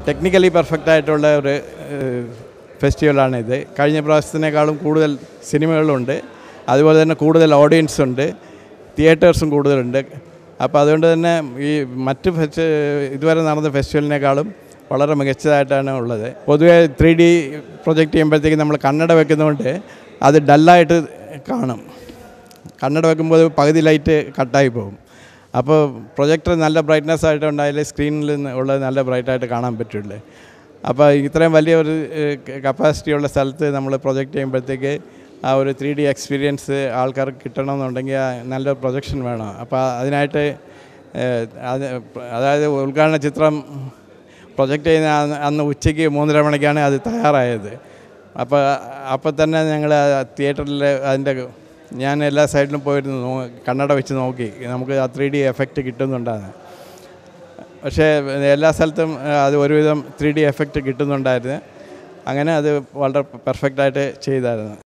technically perfect ആയിട്ടുള്ള ഒരു ഫെസ്റ്റിവലാണ് ഇത് കഴിഞ്ഞ പ്രാവശ്യത്തിനേക്കാളും കൂടുതൽ സിനിമകളുണ്ട് അതുപോലെ തന്നെ കൂടുതൽ ഓഡിയൻസ് ഉണ്ട് തിയേറ്റേഴ്സും കൂടുതലുണ്ട് അപ്പോൾ അതുകൊണ്ട് തന്നെ ഈ മറ്റ് ഫെസ്റ്റ് ഇതുവരെ നടന്ന ഫെസ്റ്റിവലിനേക്കാളും വളരെ മികച്ചതായിട്ടാണ് ഉള്ളത് പൊതുവേ ത്രീ ഡി പ്രൊജക്റ്റ് ചെയ്യുമ്പോഴത്തേക്ക് നമ്മൾ കണ്ണട വെക്കുന്നതുകൊണ്ട് അത് ഡല്ലായിട്ട് കാണും കണ്ണട വെക്കുമ്പോൾ അത് പകുതി ലൈറ്റ് കട്ടായി പോകും അപ്പോൾ പ്രൊജക്ടർ നല്ല ബ്രൈറ്റ്നസ് ആയിട്ട് ഉണ്ടായാലേ സ്ക്രീനിൽ ഉള്ളത് നല്ല ബ്രൈറ്റായിട്ട് കാണാൻ പറ്റുള്ളൂ അപ്പോൾ ഇത്രയും വലിയ ഒരു കപ്പാസിറ്റി ഉള്ള സ്ഥലത്ത് നമ്മൾ പ്രൊജക്റ്റ് ചെയ്യുമ്പോഴത്തേക്ക് ആ ഒരു ത്രീ ഡി എക്സ്പീരിയൻസ് ആൾക്കാർക്ക് കിട്ടണമെന്നുണ്ടെങ്കിൽ ആ നല്ല പ്രൊജക്ഷൻ വേണം അപ്പോൾ അതിനായിട്ട് ഏഹ്, അത് അതായത് ഉദ്ഘാടന ചിത്രം പ്രൊജക്റ്റ് ചെയ്യുന്ന അന്ന് അന്ന് ഉച്ചയ്ക്ക് മൂന്നര മണിക്കാണ് അത് തയ്യാറായത് അപ്പോൾ അപ്പോൾ തന്നെ ഞങ്ങൾ തിയേറ്ററിൽ അതിൻ്റെ ഞാൻ എല്ലാ സൈഡിലും പോയിരുന്നു നോ കണ്ണട വെച്ച് നോക്കി നമുക്ക് ആ ത്രീ ഡി എഫക്റ്റ് കിട്ടുന്നുണ്ടാണ് പക്ഷേ എല്ലാ സ്ഥലത്തും ആ, അത് ഒരുവിധം ത്രീ ഡി എഫക്റ്റ് കിട്ടുന്നുണ്ടായിരുന്നു അങ്ങനെ അത് വളരെ പെർഫെക്റ്റായിട്ട് ചെയ്തായിരുന്നു